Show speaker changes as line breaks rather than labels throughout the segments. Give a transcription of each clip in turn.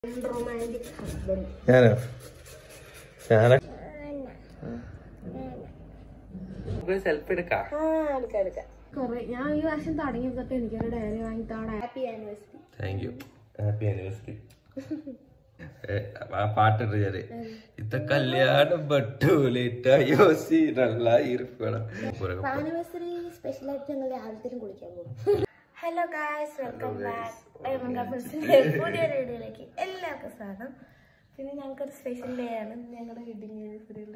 Romantic husband
ഞാനോ ഞാന selfie എടുക്കാം
ആ എടുക്കാം എടുക്കാം കൊറേ ഞാൻ ഈ വർഷം തുടങ്ങിയ തൊട്ട് എനിക്കൊരു ഡയറി വാങ്ങി താടെ happy anniversary
thank you happy anniversary ആ പാട്ടുണ്ട് ഞാന് ഇത്ത കല്യാണം പട്ടൂലിട്ടോ സീനല്ല ഇരിക്കണം
ആനിവേഴ്സറി സ്പെഷ്യൽ ആയിട്ട് ഞങ്ങൾ രാവിലത്തേനും കുളിക്കാൻ പോകും ഹലോ ഗായ്സ് വെൽക്കം ബാക്ക് പുതിയൊരു വീഡിയോയിലേക്ക് എല്ലാവർക്കും സ്വാഗതം പിന്നെ ഞങ്ങൾക്കൊരു സ്പെഷ്യൽ ഡേ ആണ് ഞങ്ങളുടെ വെഡിങ് ആനിവേഴ്സറിയിൽ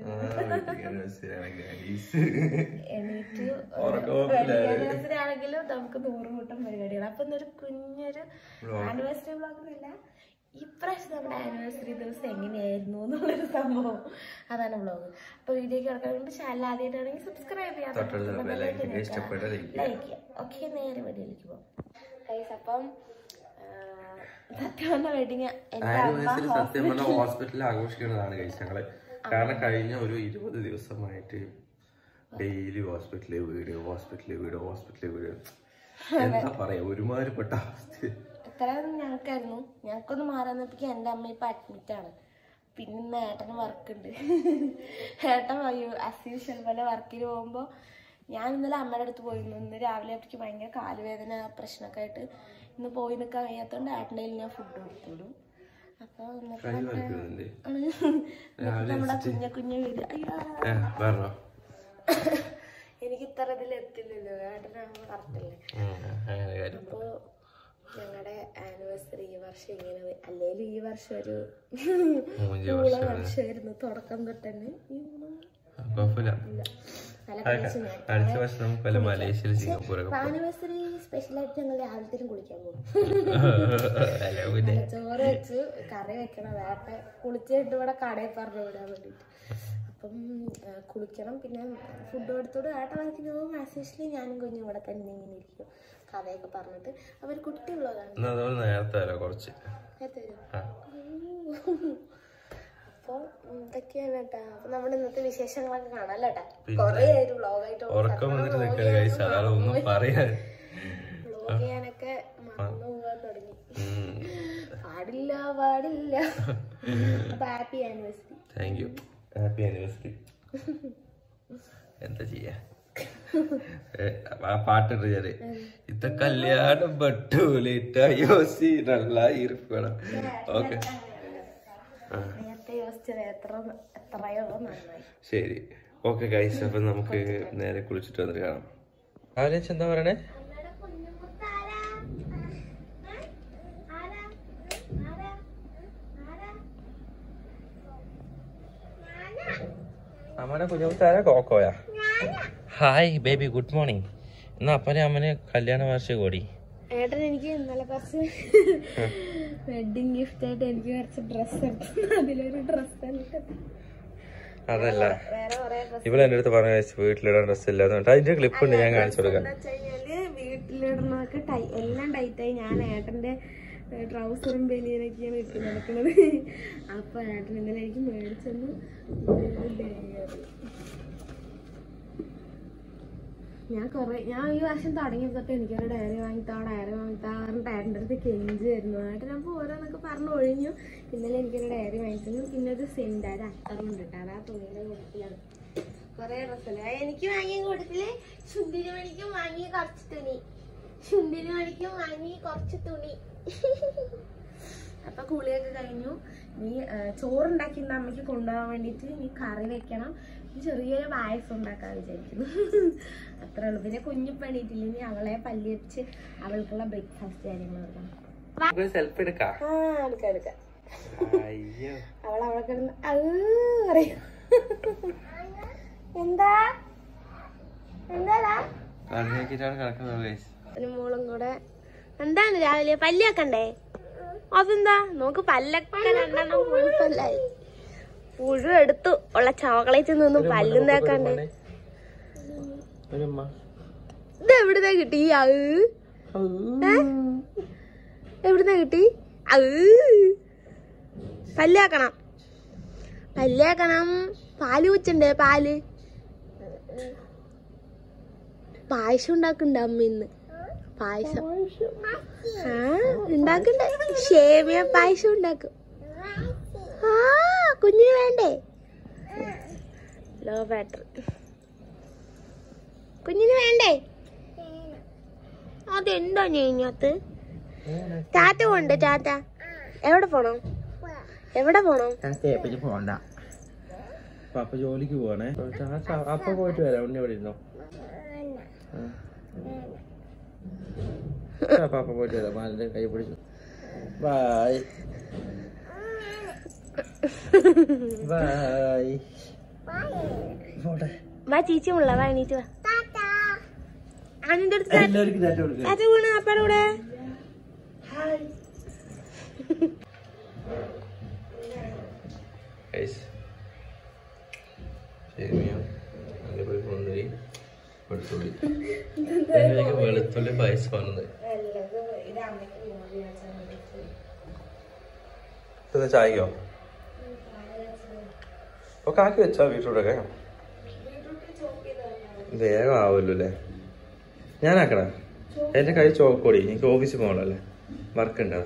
എണീറ്റ് ആനിവേഴ്സറി ആണെങ്കിലും നമുക്ക് നൂറ് കൂട്ടം പരിപാടികൾ അപ്പൊ ഇന്നൊരു കുഞ്ഞൊരു ആനിവേഴ്സറി വ്ളോഗൊന്നുമില്ല ഇപ്രാവശ്യം നമ്മുടെ ആനിവേഴ്സറി ദിവസം എങ്ങനെയായിരുന്നു എന്നുള്ളൊരു സംഭവം അതാണ് വ്ളോഗ് അപ്പൊ വീഡിയോക്ക് കിടക്കാൻ മുമ്പ് ചാനൽ ആദ്യമായിട്ടാണെങ്കിൽ സബ്സ്ക്രൈബ് ചെയ്യാം
ഇഷ്ടപ്പെട്ട
ലൈക്ക് ചെയ്യാം ഓക്കെ നേരെ വീഡിയോയിലേക്ക് പോകാം ഗൈസ് അപ്പം ആ, സത്യം പറഞ്ഞ വെഡിങ് എന്റെ അമ്മ
ആനിവേഴ്സറി സത്യം പറഞ്ഞാൽ ഹോസ്പിറ്റലിൽ ആഘോഷിക്കുന്നതാണ് കഴിച്ച് ഞങ്ങള് കാരണം കഴിഞ്ഞ ഒരു ഇരുപത് ദിവസമായിട്ട് ഡെയിലി ഹോസ്പിറ്റലിൽ വീട് ഹോസ്പിറ്റലിൽ വീട് ഹോസ്പിറ്റലിൽ വീട് എന്താ പറയാ ഒരുമാതിരിപ്പെട്ട അവസ്ഥ
ഇത്ര ഞങ്ങൾക്കായിരുന്നു ഞങ്ങൾക്കൊന്ന് മാറാന്നപ്പോഴേക്കും എൻ്റെ അമ്മ ഇപ്പം അഡ്മിറ്റാണ് പിന്നെ ഇന്ന് ഏട്ടന് വർക്ക് ഉണ്ട് ഏട്ടൻ വയ്യോ അസ്യൂഷൽ പോലെ വർക്കിന് പോകുമ്പോൾ ഞാൻ ഇന്നലെ അമ്മയുടെ അടുത്ത് പോയിരുന്നു ഇന്ന് രാവിലെ ആയപ്പോഴേക്കും ഭയങ്കര കാലുവേദന പ്രശ്നമൊക്കെ ആയിട്ട് ഇന്ന് പോയി നിൽക്കാൻ വയ്യാത്തതുകൊണ്ട് ഏട്ടൻ്റെ കയ്യിൽ ഞാൻ ഫുഡ് കൊടുത്തുവിടും അപ്പോൾ എന്നിട്ട്
കൈ വരയ്ക്കുന്നുണ്ട്
ആണ് എന്നിട്ട് നമ്മുടെ കുഞ്ഞ കുഞ്ഞു വീട് അയ്യോ
പറഞ്ഞോ
എനിക്ക് ഇത്ര ഇതിൽ എത്തില്ലല്ലോ ഏട്ടനാകുമ്പോൾ കറക്റ്റല്ലേ
അങ്ങനെ കാര്യം
അപ്പോ ഞങ്ങളുടെ ആനിവേഴ്സറി ഈ വർഷം ഇങ്ങനെ പോയി. അല്ലേലും ഈ വർഷം ഒരു
മൂഞ്ചി
ഊള വർഷമായിരുന്നു തുടക്കം തൊട്ട് തന്നെ ഈ ഊള
കുഴപ്പമില്ല
ഇല്ല. തല കഴിച്ച് ഞാൻ
അടുത്ത വർഷം നമുക്ക് വല്ല മലേഷ്യയിൽ സിംഗപ്പൂരൊക്കെ
ആനിവേഴ്സറി സ്പെഷ്യൽ ആയിട്ട് ഞങ്ങൾ രാവിലത്തേനും കുളിക്കാൻ പോകും
അല്ല പിന്നെ
ചോറ് വെച്ച് കറി വെക്കണം വേറെ കുളിച്ചിട്ട് ഇവിടെ കടയിൽ പറഞ്ഞു വിടാൻ വേണ്ടിയിട്ട് അപ്പം ആ, കുളിക്കണം പിന്നെ ഫുഡ് കൊടുത്തോട് ഏട്ട വർക്കിന് പോകും ആസ്യൂഷ്വലി ഞാനും കുഞ്ഞും ഇവിടെ തന്നെ ഇങ്ങനെ ഇരിക്കും കഥയൊക്കെ പറഞ്ഞിട്ട് അവർ കുട്ടി ഉള്ളതാണ്
എന്നാ അതുപോലെ നേരത്തെ വരാം കുറച്ച്
നേരത്തെ വരും
ആ.
അപ്പോൾ ഇതൊക്കെയാണ് കേട്ടാ അപ്പൊ നമ്മുടെ ഇന്നത്തെ വിശേഷങ്ങളൊക്കെ കാണാല്ലോ കേട്ടാ കൊറേ ഒരു വ്ളോഗായിട്ട്
ഉറക്കം വന്നിട്ട് നിൽക്കണ കഴിച്ച് അതാണ് ഒന്നും പറയാൻ
വ്ളോഗ് ചെയ്യാനൊക്കെ മറന്നു പോകാൻ തുടങ്ങി
ഉം.
പാടില്ല പാടില്ല അപ്പൊ happy anniversary
thank you happy anniversary എന്താ ചെയ്യാ ഏ, ആ പാട്ടുണ്ട് ഞാന് ഇത്ത കല്യാണം പട്ടൂലിട്ടോ സീനല്ല ഇരിക്കണം ഓക്കെ
നേരത്തെ യോജിച്ചത് എത്ര എത്രയോ നന്നായി
ശരി ഓക്കെ ഗൈസ് അപ്പൊ നമുക്ക് നേരെ കുളിച്ചിട്ട് വന്നിട്ട് കാണാം രാവിലെ എന്താ പറയണേ അമ്മയുടെ കുഞ്ഞുമുത്താരാ കോക്കോയാ ഹായ് ബേബി ഗുഡ് മോർണിംഗ് എന്നാ അപ്പനെ അമ്മനെ കല്യാണ വാർഷിക കൂടി
ഏട്ടൻ എനിക്ക് ഇന്നലെ കുറച്ച് വെഡിങ് ഗിഫ്റ്റ് ആയിട്ട് എനിക്ക് കുറച്ച് ഡ്രസ്സ് എടുത്തു അതിലൊരു ഡ്രസ്സ്
അതല്ല
വേറെ കുറെ ഡ്രസ്സ്
ഇവിടെ എൻ്റെ അടുത്ത് പറഞ്ഞ വീട്ടിലിടാൻ ഡ്രസ്സ് ഇല്ല അതുകൊണ്ട് അതിന്റെ ക്ലിപ്പ് ഉണ്ട് ഞാൻ കാണിച്ചു കൊടുക്കാം
വെച്ച് കഴിഞ്ഞാല് വീട്ടിലിടുന്നതൊക്കെ ടൈ എല്ലാം ടൈറ്റായി ഞാൻ ഏട്ടന്റെ ട്രൗസറും ബനിയനൊക്കെയാണ് ഇട്ട് നടക്കുന്നത് അപ്പൊ ഏട്ടൻ ഇന്നലെ എനിക്ക് മേടിച്ചെന്ന് ഞാൻ കൊറേ ഞാൻ ഈ വർഷം തുടങ്ങിയ തൊട്ട് എനിക്കൊരു ഡയറി വാങ്ങിത്താ ഡയറി വാങ്ങിത്താ പറഞ്ഞിട്ട് ഏട്ടൻ്റെ അടുത്ത് കെഞ്ചായിരുന്നു ഏട്ടൻ അപ്പോൾ ഓരോന്നൊക്കെ പറഞ്ഞു ഒഴിഞ്ഞു ഇന്നലെ എനിക്കൊരു ഡയറി വാങ്ങിച്ചു പിന്നെ ഒരു സെന്റ് ഒരു അത്തറുണ്ട് കേട്ടോ അത് ആ തുണിയുടെ കൂട്ടത്തിലാണ് കൊറേ ഡ്രസ്സല്ലേ എനിക്ക് വാങ്ങിയ കൂട്ടത്തില് ശുദ്ധിന് മണിക്കും വാങ്ങിയ കുറച്ച് തുണി ശുദ്ധിന് മണിക്കും വാങ്ങി കുറച്ച് തുണി അപ്പൊ കുളിയൊക്കെ കഴിഞ്ഞു നീ ചോറുണ്ടാക്കിയിട്ട് അമ്മയ്ക്ക് കൊണ്ടുപോകാൻ വേണ്ടിയിട്ട് നീ കറി വെക്കണം ഇനി ചെറിയൊരു പായസം ഉണ്ടാക്കാൻ വിചാരിക്കുന്നു അത്രേ ഉള്ളൂ പിന്നെ കുഞ്ഞു പണിയിട്ടില്ല ഇനി അവളെ പല്ലി വെച്ച് അവൾക്കുള്ള ബ്രേക്ക്ഫാസ്റ്റ് കാര്യങ്ങൾ എടുക്കണം
സെൽഫി എടുക്കാം
ആ എടുക്കാം എടുക്കാം
അയ്യോ
അവൾ അവിടെ കിടന്ന് അത് പറയും എന്താ എന്താടാ
കണ്ണിലേക്കിട്ടാണ് കിടക്കുന്നത് ഗൈസ്
ഒരു മോളും കൂടെ എന്താണ് രാവിലെ പല്ലിയാക്കണ്ടേ അതെന്താ നോക്ക് പല്ലൊക്കെ രണ്ടെണ്ണം പുഴുപ്പല്ലായി പുഴു എടുത്തു ഉള്ള ചോക്ലേറ്റ് നിന്നും പല്ലും തേക്കണ്ടേ ഇത് എവിടുന്നാ കിട്ടി അത് എവിടുന്നാ കിട്ടി അത് പല്ലാക്കണം പല്ലാക്കണം പാല് കുച്ചണ്ടേ പാല് പായസം ഉണ്ടാക്കണ്ട അമ്മ ഇന്ന് പായസം ആ ഉണ്ടാക്കണ്ട ഷേമിയ പായസം ഉണ്ടാക്കും ആ കുഞ്ഞിന് വേണ്ടേ ലോ ബാറ്ററി കുഞ്ഞിന് വേണ്ടേ അതെന്താ ഞാത്ത് ടാറ്റ കൊണ്ട് ടാറ്റ എവിടെ പോണം എവിടെ പോണം
തേപ്പിച്ച് പോണ്ട പാപ്പ ജോലിക്ക് പോവാണേ അപ്പൊ പോയിട്ട് വരാം ഉണ്ണി ഇവിടെ ഇരുന്നോ ആ, പാപ്പ പോയിട്ട് വരാം മാലിന്റെ കൈ പിടിച്ചു ബായ് ബായ് പോട്ടെ
വാ ചീച്ചി മുള്ള വാ എണീറ്റ് വാ അതിന്റെ അടുത്ത്
എല്ലാവർക്കും ചാറ്റ കൊടുക്കുക
ടാറ്റ വീണ് അപ്പാടെ കൂടെ
ഗൈസ് സേമിയ അതേപോലെ മുന്തിരി വെളുത്തുള്ളി ഇതിലേക്ക് വെളുത്തുള്ളി പായസമാണെന്ന് ഇത് ചായക്കോ ഒക്കെ ആക്കി വെച്ചാ വീട്ടിലൂടെ വേഗം ആവുമല്ലോ അല്ലേ ഞാനാക്കണ എന്റെ കൈ ചോക്കോടി എനിക്ക് ഓഫീസിൽ പോകണല്ലേ വർക്ക് ഉണ്ടോ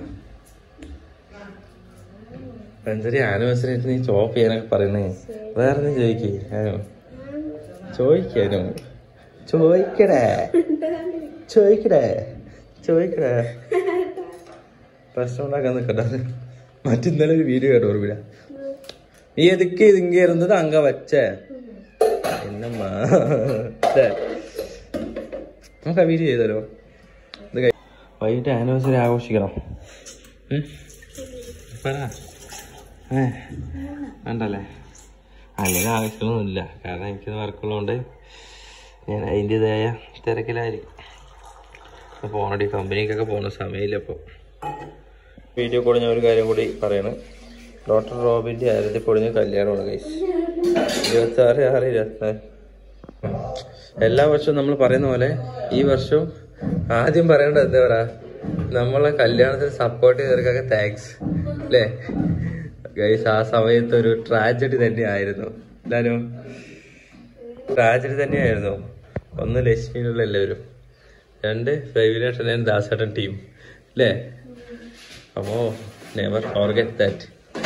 എന്തൊരു ആനിവേഴ്സറി ആയിട്ട് നീ ചോപ്പ് ചെയ്യാനൊക്കെ പറയണേ വേറെ ഒന്നും ചോദിക്കേ ഞാനോ ചോദിക്കാനോ ചോദിക്കടേ ചോദിക്കടേ ചോദിക്കടേ പ്രശ്നം ഉണ്ടാക്കാൻ നിൽക്കട്ടെ മറ്റിന്നലെ ഒരു വീഡിയോ കേട്ടോ ഓർമ്മ നീ എതുക്കെ ഇതിങ്ങ ഇരുന്നത് അങ്ക വച്ചേ എന്നമ്മാ ഛേ. നമുക്ക് ആ വീഡിയോ ചെയ്താലോ ഇത് കഴി- വൈകിട്ട് ആനിവേഴ്സറി ആഘോഷിക്കണം ഉം? പറ ഏ വേണ്ടല്ലേ അല്ലെങ്കിൽ ആവശ്യമൊന്നുമില്ല കാരണം എനിക്ക് വർക്കുള്ളതുകൊണ്ട് ഞാൻ അതിൻ്റെതായ തിരക്കിലായിരിക്കും ഇപ്പോൾ പോകണടി കമ്പനിക്കൊക്കെ പോകുന്ന സമയമില്ല ഇപ്പോൾ വീഡിയോ കൂടെ ഞാൻ ഒരു കാര്യം കൂടി പറയണം ഡോക്ടർ റോബിൻ്റെ ആയിരത്തി പൊടിഞ്ഞ കല്യാണമാണ് കൈസ് ഇരുപത്തി ആറ് ആറ് ഇരുപത്തിനാല് എല്ലാ വർഷവും നമ്മൾ പറയുന്ന പോലെ ഈ വർഷവും ആദ്യം പറയേണ്ടത് എന്താ പറയാ നമ്മളെ കല്യാണത്തിന് സപ്പോർട്ട് ചെയ്തവർക്കൊക്കെ താങ്ക്സ് അല്ലേ ഗൈസ് ആ സമയത്ത് ഒരു ട്രാജഡി തന്നെയായിരുന്നു എല്ലാരും ട്രാജഡി തന്നെയായിരുന്നു ഒന്ന് ലക്ഷ്മിയിലുള്ള എല്ലാവരും രണ്ട് പ്രവീണേട്ടൻ ദാസേട്ടൻ ടീം അല്ലേ അപ്പോ നെവർ ഫോർഗെറ്റ് ദാറ്റ്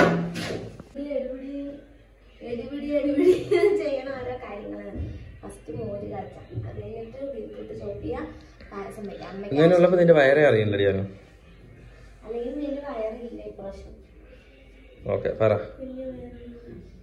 എടിപിടി എടിപിടി ചെയ്യണ ഓരോ കാര്യങ്ങളാണ് ഫസ്റ്റ് മോര് കാച്ച അത് കഴിഞ്ഞിട്ട് ബീറ്റ്റൂട്ട് ചോപ്പിയ പായസം വയ്ക്കാം അമ്മയ്ക്ക്
ഇങ്ങനെയുള്ളപ്പോ നിന്റെ വയറേ അറിയണ്ടടി ഞാനോ
അല്ലെങ്കിൽ വലിയ വയറില്ല ഇപ്രാവശ്യം
ഓക്കെ പറ
വലിയ വയറില്ല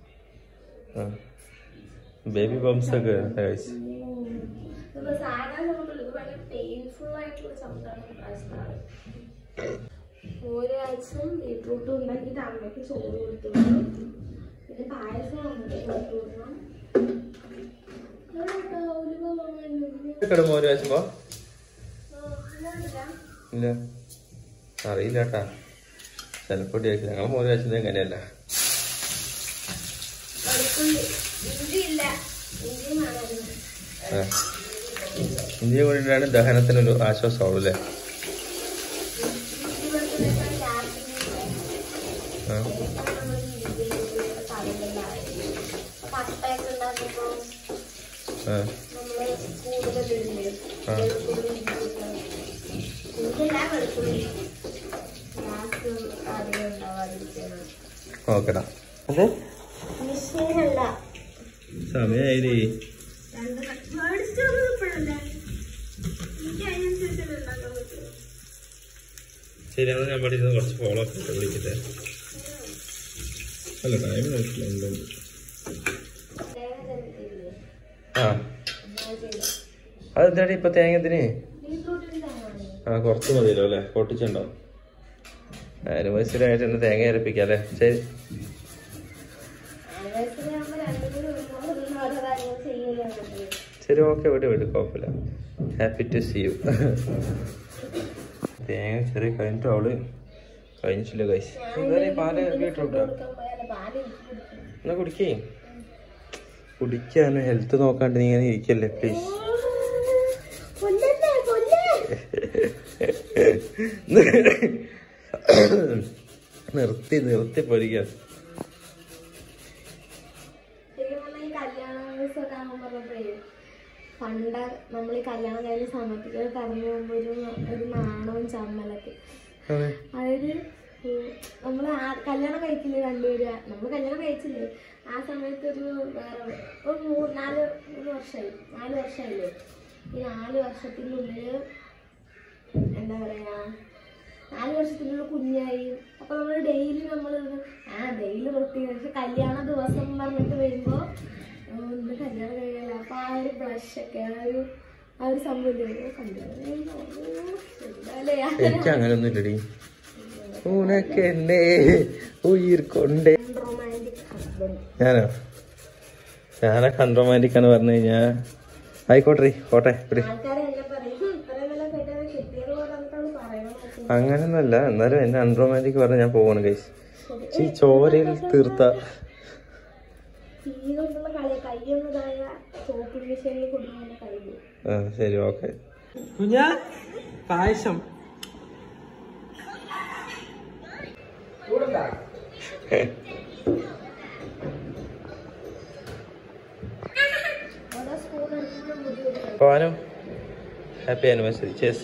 ബേബി ബംസ് ഒക്കെ ഗൈസ്
ഇതിപ്പോ സാധാരണ സൗണ്ടല്ല ഇത് ഭയങ്കര പെയിൻഫുൾ ആയിട്ടുള്ള സൗണ്ടാണ് ഇപ്രാവശ്യം മോര് കാച്ചും ബീറ്റ്റൂട്ടും ഉണ്ടാക്കിയിട്ട് അമ്മയ്ക്ക് ചോറ് കൊടുത്തു വിട്ടു. പിന്നെ പായസം അമ്മയ്ക്ക് കൊടുത്തു വിടണം ഇതെന്താ ഉലുവ വാങ്ങാൻ
കിട മോര് വെച്ചപ്പോ
ഇല്ല
ഇല്ല അറിയില്ല കേട്ടാ ചിലപ്പോ ടേസ്റ്റ് ഞങ്ങൾ മോര് വെച്ചത് എങ്ങനെയല്ല
വെളുത്തുള്ളി ഇഞ്ചി ഇല്ല ഇഞ്ചിയും വേണമായിരുന്നു
ആ. ഇന്ത്യ കൊണ്ടിട്ടാണ് ദഹനത്തിനൊരു ആശ്വാസമാവും അല്ലേ
ഇഞ്ചി വെളുത്തുള്ളിയൊക്കെ ക്യാപ്സിക്കം
ആ.
നമ്മൾ ഇഞ്ചി കറികളിലായിരുന്നു പട്ടയൊക്കെ ഉണ്ടാക്കുമ്പോൾ
ആ.
നമ്മള് കൂടുതൽ ഇടില്ലേ
ആ.
വെളുത്തുള്ളി ഇഞ്ചിയല്ല വെളുത്തുള്ളി ഗ്യാസ് അധികം ഉണ്ടാവാതിരിക്കണം
ഓക്കെടാ അതെ
മിഷീനല്ല
സമയായില്ലേ
രണ്ട് മേടിച്ചൊന്നും ഇപ്പോഴല്ല എനിക്ക് അതിനനുസരിച്ചല്ലേ ഉണ്ടാക്കാൻ പറ്റുള്ളൂ
ശരി എന്നാൽ ഞാൻ ഇവിടെ ഇരുന്ന് കുറച്ച് ഫോളോ അപ്പ് വിളിക്കട്ടെ അല്ല ടൈം നോക്കില്ല
തേങ്ങ ചെറുത്തില്ലേ
ആ അതെന്താടി ഇപ്പൊ തേങ്ങ എന്തിന്
ബീറ്റ്റൂട്ടിന് തേങ്ങ
ആ കുറച്ച് മതിയല്ലോ അല്ലേ പൊട്ടിച്ചുണ്ടാവും ആനിവേഴ്സറി ആയിട്ട് തന്നെ തേങ്ങ അരപ്പിക്കാം അല്ലേ ശരി
ആനിവേഴ്സറി ആകുമ്പോൾ രണ്ടും കൂടി ഒരുപോലെ ഓരോ കാര്യങ്ങൾ ചെയ്യല്ലേ പറ്റുള്ളൂ
ശരി ഓക്കെ വിട് വിട് കുഴപ്പമില്ല ഹാപ്പി ടു സി യു തേങ്ങ ചെറിയ കഴിഞ്ഞിട്ട് അവള് കഴിഞ്ഞിട്ടില്ല കൈസ് എന്തായാലും പാല് ബീട്രൂട്ടാ എന്നാ കുടിക്കേ കുടിക്കാന് ഹെൽത്ത് നോക്കാണ്ട് നീ ഇങ്ങനെ ഇരിക്കല്ലേ പ്ലീസ് നിർത്തി നിർത്തി പഠിക്കാം
പണ്ട് നമ്മൾ ഈ കല്യാണം കഴിഞ്ഞ സമയത്ത് കറങ്ങി പോകുമ്പോൾ ഒരു ഒരു നാണവും ചമ്മലൊക്കെ
അതെ
അതായത് നമ്മൾ ആ കല്യാണം കഴിക്കില്ലേ രണ്ടുപേര് നമ്മൾ കല്യാണം കഴിച്ചില്ലേ ആ സമയത്ത് ഒരു വേറെ ഒരു മൂന്ന് നാല് മൂന്ന് വർഷമായി നാല് വർഷമായില്ലേ ഈ നാല് വർഷത്തിനുള്ളിൽ എന്താ പറയാ നാല് വർഷത്തിനുള്ളിൽ കുഞ്ഞായി അപ്പൊ നമ്മൾ ഡെയിലി നമ്മൾ ആ ഡെയിലി റൊട്ടീൻ പക്ഷെ കല്യാണ ദിവസം പറഞ്ഞിട്ട് വരുമ്പോ ഓ, ഇന്ന് കല്യാണം കഴിയല്ല അപ്പൊ ആ ഒരു ബ്ലഷ് ഒക്കെ ആ ഒരു ആ ഒരു സംഭവം ഇല്ലേ? ഓ, കല്യാണം കഴിഞ്ഞു. ഓ, എന്താല്ലേ ആ
എനിക്ക് അങ്ങനൊന്നും ഇല്ലടി ഉനക്കെന്നെ ഉയിർ കൊണ്ടേ
റൊമാൻറ്റിക് ഹസ്ബൻഡ്
ഞാനോ ഞാനൊക്കെ അൺറൊമാൻറ്റിക് ആണ് പറഞ്ഞു കഴിഞ്ഞാ ആയിക്കോട്ടെ പോട്ടെ ഇവിടെ
ആൾക്കാരെ എന്നെ പറയും "ഹും, ഇത്രയും നല്ല കേട്ടത് കിട്ടിയത് പോലെ എന്നിട്ടാണ് പറയണത്
അങ്ങനെയൊന്നുമല്ല എന്നാലും എന്നെ അൺറൊമാൻറ്റിക് പറഞ്ഞ് ഞാൻ പോവാണ് കൈസ് ഈ ചോരയിൽ തീർത്ത
തീ കൊണ്ടുള്ള കളി കയ്യൊന്നതായ സോപ്പിംഗ് മെഷീനിൽ കൊണ്ടുവന്ന കഴിയും
ആ, ശരി ഓക്കെ കുഞ്ഞാ പായസം
ഓരോ സ്പൂൺ എടുക്കുമ്പോഴും ബുദ്ധിമുട്ടായി
പോവാനും ഹാപ്പി ആനിവേഴ്സറി ചേസ്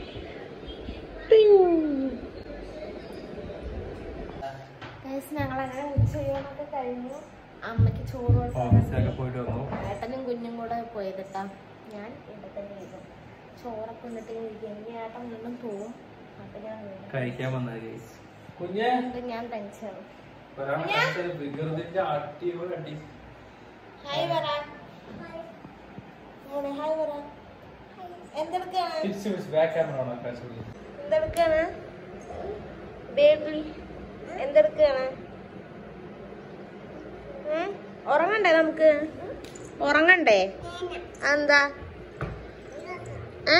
ഞങ്ങളങ്ങനെ ഉച്ചയോണൊക്കെ കഴിഞ്ഞു അമ്മയ്ക്ക് ചോറ് കൊടുത്തു
ഓഫീസിലൊക്കെ പോയിട്ട് വന്നു
ഏട്ടനും കുഞ്ഞും കൂടെ പോയതിട്ടാ ഞാൻ ഇവിടെ തന്നെ ഇരുന്നു ചോറൊക്കെ എന്നിട്ട് ഇങ്ങനെ ഇരിക്കും ഇനി ഏട്ടൻ വീണ്ടും പോവും അപ്പൊ ഞാൻ വീണ്ടും
കഴിക്കാൻ വന്നത് ഗൈസ് കുഞ്ഞേ
വീണ്ടും ഞാൻ ടെൻഷനാണ്
വികൃതിന്റെ അടിപൊളി അടി
ഹായ് പറ മോനെ ഹായ് പറ എന്തെടുക്കാണ് എന്തെടുക്കാണ് ബേബി എന്തെടുക്കാണ് ഉം? ഉറങ്ങണ്ടേ നമുക്ക് ഉറങ്ങണ്ടേ എന്താ ഏ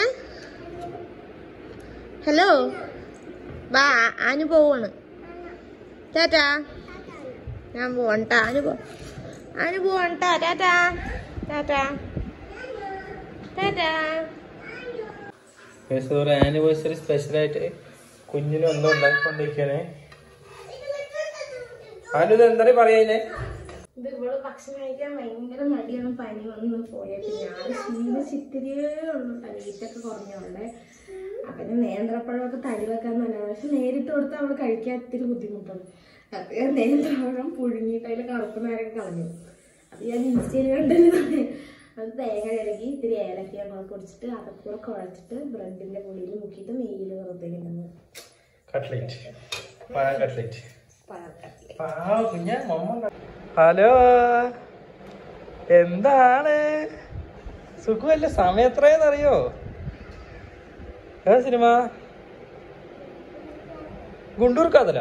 ഹലോ വാ ആനു പോവാണ് ടാറ്റാ ഞാൻ പോവണ്ടാ ആനു പോ ആനു പോവണ്ടാ ടാറ്റാ ടാറ്റാ ടാറ്റാ
ഒരു ആനിവേഴ്സറി സ്പെഷ്യലായിട്ട് കുഞ്ഞിനും എന്തോ ഉണ്ടാക്കിക്കൊണ്ടിരിക്കണേ അനു ഇത് എന്താ പറയാ
ഇത് ഇവള് ഭക്ഷണം കഴിക്കാൻ ഭയങ്കര മടിയാണ് പനി വന്ന് പോയത് ഞാൻ ക്ഷീണിച്ചിത്തിരിയേ ഉള്ളൂ തലീറ്റൊക്കെ കുറഞ്ഞോണ്ടേ അപ്പൊ ഞാൻ നേന്ത്രപ്പഴമൊക്കെ തടി വെക്കാൻ നല്ലതാണ് പക്ഷെ നേരിട്ട് കൊടുത്താൽ അവള് കഴിക്കാൻ ഇത്തിരി ബുദ്ധിമുട്ടാണ് അപ്പൊ ഞാൻ നേന്ത്രപ്പഴം പുഴുങ്ങിയിട്ട് അതിൽ കറുപ്പ് നേരൊക്കെ കളഞ്ഞു അത് ഞാൻ ഇൻസ്റ്റയിൽ കണ്ടത് അത് തേങ്ങ ചിരകി ഇത്തിരി ഏലക്ക നമ്മൾ കുടിച്ചിട്ട് അതൊക്കെ കൂടെ കുഴച്ചിട്ട് ബ്രെഡിന്റെ പൊടിയിൽ മുക്കിയിട്ട് നെയ്യിൽ വെറുതെ ഇടുന്നു
കട്ട്ലേറ്റ് പഴം കട്ട്ലേറ്റ്
പഴക്കട്ടില്
ഹലോ എന്താണ് സുഖമല്ല സമയം എത്രയെന്നറിയോ ഏതാ സിനിമ ഗുണ്ടൂർ കാതല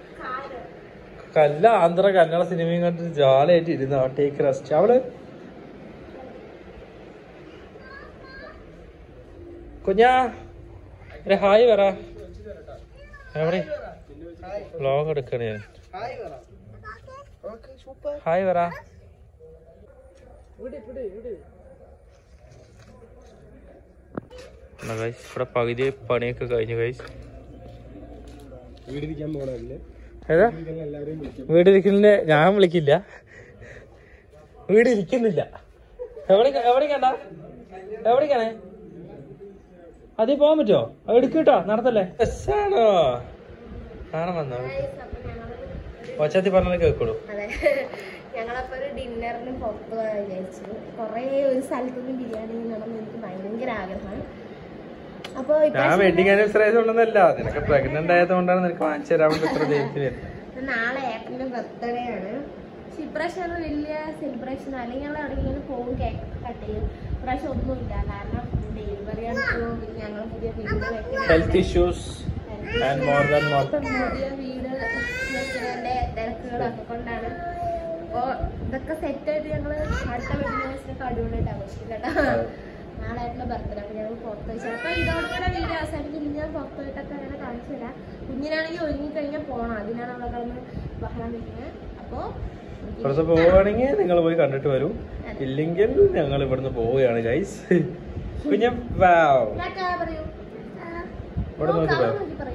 കല്ല ആന്ധ്ര കന്നഡ സിനിമയും കണ്ടിട്ട് ജാലായിട്ട് ഇരുന്ന ടേക്ക് റെസ്റ്റ് അവള് കുഞ്ഞാ ഒരു ഹായ് പറ എവിടെ വ്ലോഗ് എടുക്കണേ ഞാൻ ഹായ് പറ എന്നാ guys, ഇവിടെ പകുതി പണിയൊക്കെ കഴിഞ്ഞു കൈസ് ഏതാ വീടിരിക്കലിന്റെ ഞാൻ വിളിക്കില്ല വീട് ഇരിക്കുന്നില്ല എവിടെ എവിടേക്കണ്ട എവിടേക്കാണേ അതിൽ പോകാൻ പറ്റുമോ അത് എടുക്കട്ടോ നടത്തല്ലേ ബസ്സാണോ കാണാൻ വന്നോ ഒച്ചത്തി പറഞ്ഞത് കേൾക്കുള്ളൂ
അതെ ഞങ്ങളപ്പോ ഒരു ഡിന്നറിന് പുറത്ത് പോകാൻ വിചാരിച്ചു കുറേ ഒരു സ്ഥലത്തുനിന്ന് ബിരിയാണി തിന്നണം എനിക്ക് ഭയങ്കര ആഗ്രഹമാണ് അപ്പൊ
ഞാൻ വെഡിങ് ആനിവേഴ്സറി ആയതുകൊണ്ടൊന്നല്ല നിനക്ക് പ്രഗ്നന്റ് ആയതുകൊണ്ടാണ് നിനക്ക് വാങ്ങിച്ചു തരാൻ വേണ്ടി ഇത്ര ഡേറ്റ് വരുന്നത്
നാളെ ഏട്ടന്റെ ബർത്ത്ഡേ ആണ് പക്ഷെ ഇപ്രാവശ്യം അത് വലിയ സെലിബ്രേഷൻ അല്ലെങ്കിൽ ഞങ്ങൾ എവിടെയെങ്കിലും പോകും കേക്ക് കട്ട് ചെയ്യും ഇപ്രാവശ്യം ഒന്നുമില്ല കാരണം ഡെലിവറി ആണ് പിന്നെ ഞങ്ങൾ പുതിയ വീട്
ഹെൽത്ത്
വെക്കണം
issues and more than more
പുതിയ വീട് വെക്കുന്നതിന്റെ തിരക്കുകളൊക്കെ കൊണ്ടാണ് അപ്പോ ഇതൊക്കെ സെറ്റ് ആയിട്ട് ഞങ്ങള് അടുത്ത വെഡിങ് അടിപൊളിയായിട്ട് ആഘോഷിക്കും കേട്ടോ നാളെ ആയിട്ടുള്ള ബർത്ത്ഡേ അപ്പൊ ഞങ്ങൾ പുറത്ത് പോയി ചിലപ്പോ ഇതോടെ വീഡിയോ അവസാനിക്കും ഇനി ഞാൻ പുറത്ത് പോയിട്ടൊക്കെ അങ്ങനെ കാണിച്ചു തരാം കുഞ്ഞിനാണെങ്കിൽ ഒരുങ്ങി കഴിഞ്ഞാൽ പോണം അതിനാണ് അവളെ കിടന്ന് ബഹളം വെക്കുന്നത് അപ്പോ
പുറത്ത് പോവുകയാണെങ്കിൽ നിങ്ങൾ പോയി കണ്ടിട്ട് വരൂ ഇല്ലെങ്കിൽ ഞങ്ങൾ ഇവിടുന്ന് പോവുകയാണ് ഗൈസ് കുഞ്ഞ വാവ്
ടാറ്റാ പറയൂ
ഇവിടെ നോക്കി
നോക്കാം,
പറ.
നോക്കി പറയൂ